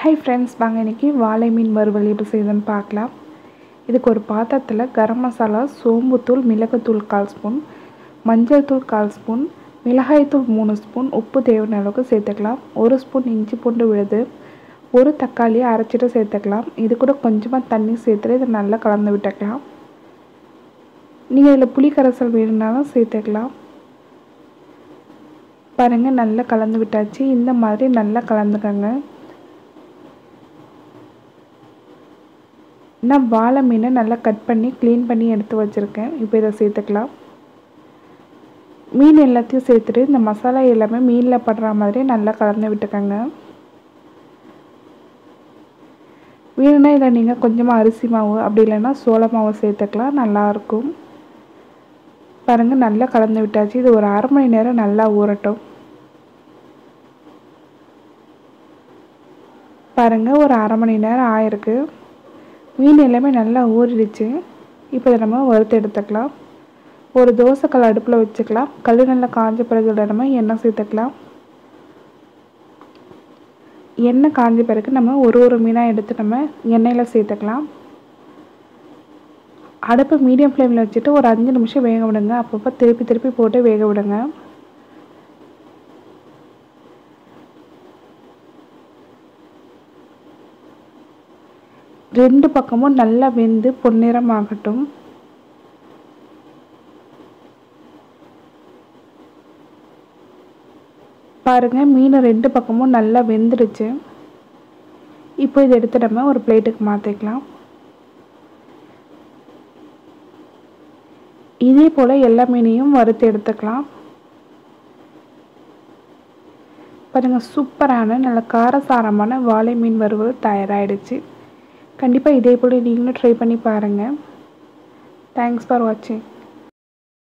hi friends வாங்க இன்றைக்கி வாழை மீன் வறுவல் எப்படி செய்யுதுன்னு பார்க்கலாம் இதுக்கு ஒரு பாத்திரத்தில் கரம் மசாலா சோம்புத்தூள் மிளகுத்தூள் கால் ஸ்பூன் மஞ்சள் தூள் கால் ஸ்பூன் மிளகாய்த்தூள் மூணு ஸ்பூன் உப்பு தேவையான அளவுக்கு சேர்த்துக்கலாம் ஒரு ஸ்பூன் இஞ்சி பூண்டு விழுது ஒரு தக்காளியை அரைச்சிட்டு சேர்த்துக்கலாம் இது கூட கொஞ்சமாக தண்ணி சேர்த்துட்டு இதை நல்லா கலந்து விட்டுக்கலாம் நீங்கள் இதில் புளி கரைசல் வேணும்னாலும் சேர்த்துக்கலாம் பாருங்கள் நல்லா கலந்து விட்டாச்சு இந்த மாதிரி நல்லா கலந்துக்கங்க நான் வாழை மீனை நல்லா கட் பண்ணி க்ளீன் பண்ணி எடுத்து வச்சுருக்கேன் இப்போ இதை சேர்த்துக்கலாம் மீன் எல்லாத்தையும் சேர்த்துட்டு இந்த மசாலா எல்லாமே மீனில் படுற மாதிரி நல்லா கலந்து விட்டுக்கோங்க வேணும்னா இதில் நீங்கள் கொஞ்சமாக அரிசி மாவு அப்படி இல்லைன்னா சோள மாவு சேர்த்துக்கலாம் நல்லாயிருக்கும் பாருங்கள் நல்லா கலந்து விட்டாச்சு இது ஒரு அரை மணி நேரம் நல்லா ஊறட்டும் பாருங்கள் ஒரு அரை மணி நேரம் ஆயிருக்கு மீன் எல்லாமே நல்லா ஊறிடுச்சு இப்போ இதை நம்ம வறுத்து எடுத்துக்கலாம் ஒரு தோசைக்கல் அடுப்பில் வச்சுக்கலாம் கல் நல்லா காஞ்ச பிறகு நம்ம எண்ணெய் சேர்த்துக்கலாம் எண்ணெய் காஞ்ச பிறகு நம்ம ஒரு ஒரு மீனாக எடுத்து நம்ம எண்ணெயில் சேர்த்துக்கலாம் அடுப்பை மீடியம் ஃப்ளேமில் வச்சுட்டு ஒரு அஞ்சு நிமிஷம் வேக விடுங்க அப்பப்போ திருப்பி திருப்பி போட்டு வேக விடுங்க ரெண்டு பக்கமும் நல்லா வெந்து பொன்னிறம் ஆகட்டும் பாருங்கள் மீன் ரெண்டு பக்கமும் நல்லா வெந்துடுச்சு இப்போ இதை எடுத்து நம்ம ஒரு பிளேட்டுக்கு மாற்றிக்கலாம் இதே போல் எல்லா மீனையும் வறுத்து எடுத்துக்கலாம் பாருங்கள் சூப்பரான நல்ல காரசாரமான வாழை மீன் வறுவல் தயாராகிடுச்சு கண்டிப்பாக இதே போல் நீங்களும் ட்ரை பண்ணி பாருங்கள் தேங்க்ஸ் ஃபார் வாட்சிங்